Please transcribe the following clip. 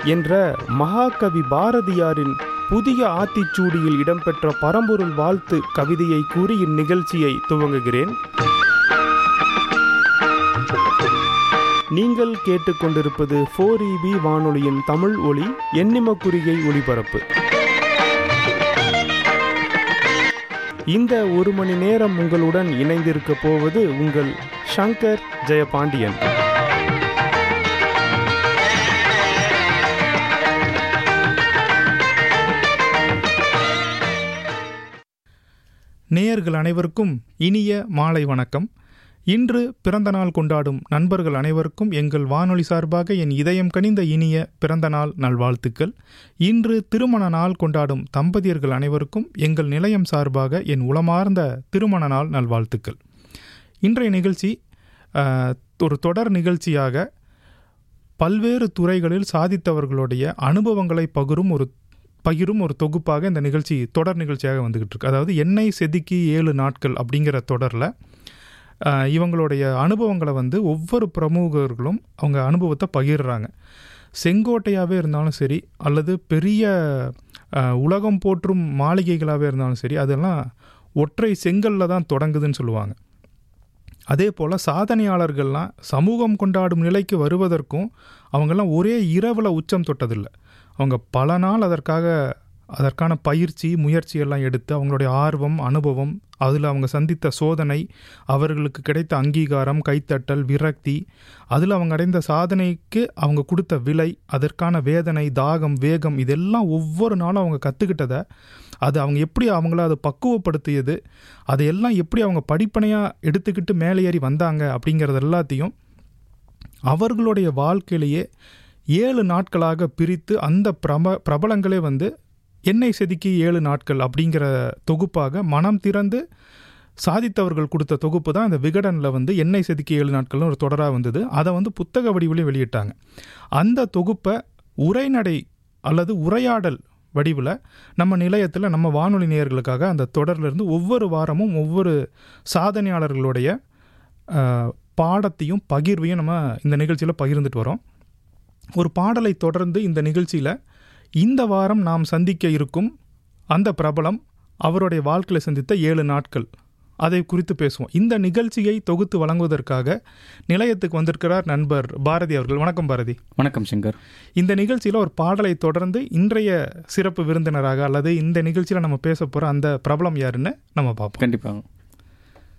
என்ற மகாகவி பாரதியாரின் புதிய ஆத்திச்சூடியில் இடம்பெற்ற பரம்பொருள் வாழ்த்து கவிதையை கூறி இந்நிகழ்ச்சியை துவங்குகிறேன் நீங்கள் கேட்டுக்கொண்டிருப்பது ஃபோர் இபி வானொலியின் தமிழ் ஒளி எண்ணிம குறிகை ஒளிபரப்பு இந்த ஒரு மணி நேரம் உங்களுடன் இணைந்திருக்க போவது உங்கள் சங்கர் ஜெயபாண்டியன் நேயர்கள் அனைவருக்கும் இனிய மாலை வணக்கம் இன்று பிறந்த நாள் கொண்டாடும் நண்பர்கள் அனைவருக்கும் எங்கள் வானொலி சார்பாக என் இதயம் கனிந்த இனிய பிறந்த நாள் நல்வாழ்த்துக்கள் இன்று திருமண நாள் கொண்டாடும் தம்பதியர்கள் அனைவருக்கும் எங்கள் நிலையம் சார்பாக என் உளமார்ந்த திருமண நாள் நல்வாழ்த்துக்கள் இன்றைய நிகழ்ச்சி அஹ், ஒரு தொடர் நிகழ்ச்சியாக பல்வேறு துறைகளில் சாதித்தவர்களுடைய அனுபவங்களை பகிரும் ஒரு பகிரும் ஒரு தொகுப்பாக இந்த நிகழ்ச்சி தொடர் நிகழ்ச்சியாக வந்துகிட்டு இருக்கு அதாவது எண்ணெய் செதுக்கி ஏழு நாட்கள் அப்படிங்கிற தொடரில் ஆஹ், இவங்களுடைய அனுபவங்களை வந்து ஒவ்வொரு பிரமுகர்களும் அவங்க அனுபவத்தை பகிர்றாங்க செங்கோட்டையாகவே இருந்தாலும் சரி அல்லது பெரிய ஆஹ், உலகம் போற்றும் மாளிகைகளாகவே இருந்தாலும் சரி அதெல்லாம் ஒற்றை செங்கல்ல தான் தொடங்குதுன்னு சொல்லுவாங்க அதே போல் சாதனையாளர்கள்லாம் சமூகம் கொண்டாடும் நிலைக்கு வருவதற்கும் அவங்கெல்லாம் ஒரே இரவில் உச்சம் தொட்டதில்லை அவங்க பல நாள் அதற்காக அதற்கான பயிற்சி முயற்சி எல்லாம் எடுத்து அவங்களுடைய ஆர்வம் அனுபவம் அதில் அவங்க சந்தித்த சோதனை அவர்களுக்கு கிடைத்த அங்கீகாரம் கைத்தட்டல் விரக்தி அதில் அவங்க அடைந்த சாதனைக்கு அவங்க கொடுத்த விலை அதற்கான வேதனை தாகம் வேகம் இதெல்லாம் ஒவ்வொரு நாளும் அவங்க கற்றுக்கிட்டதை அது அவங்க எப்படி அவங்கள அதை பக்குவப்படுத்தியது அதையெல்லாம் எப்படி அவங்க படிப்பனையாக எடுத்துக்கிட்டு மேலே ஏறி வந்தாங்க அப்படிங்கிறது எல்லாத்தையும் அவர்களுடைய வாழ்க்கையிலேயே ஏழு நாட்களாக பிரித்து அந்த பிரப பிரபலங்களே வந்து எண்ணெய் செதுக்கி ஏழு நாட்கள் அப்படிங்கிற தொகுப்பாக மனம் திறந்து சாதித்தவர்கள் கொடுத்த தொகுப்பு தான் இந்த விகடனில் வந்து எண்ணெய் செதுக்கி ஏழு நாட்கள்னு ஒரு தொடராக வந்தது அதை வந்து புத்தக வடிவிலையும் வெளியிட்டாங்க அந்த தொகுப்பை உரைநடை அல்லது உரையாடல் வடிவில் நம்ம நிலையத்தில் நம்ம வானொலி நேயர்களுக்காக அந்த தொடர்லேருந்து ஒவ்வொரு வாரமும் ஒவ்வொரு சாதனையாளர்களுடைய அஹ், பாடத்தையும் பகிர்வையும் நம்ம இந்த நிகழ்ச்சியில் பகிர்ந்துட்டு வரோம் ஒரு பாடலை தொடர்ந்து இந்த நிகழ்ச்சியில் இந்த வாரம் நாம் சந்திக்க இருக்கும் அந்த பிரபலம் அவருடைய வாழ்க்கையில் சந்தித்த ஏழு நாட்கள் அதை குறித்து பேசுவோம் இந்த நிகழ்ச்சியை தொகுத்து வழங்குவதற்காக நிலையத்துக்கு வந்திருக்கிறார் நண்பர் பாரதி அவர்கள் வணக்கம் பாரதி வணக்கம் சங்கர் இந்த நிகழ்ச்சியில் ஒரு பாடலை தொடர்ந்து இன்றைய சிறப்பு விருந்தினராக அல்லது இந்த நிகழ்ச்சியில் நம்ம பேச போகிற அந்த பிரபலம் யாருன்னு நம்ம பார்ப்போம் கண்டிப்பாக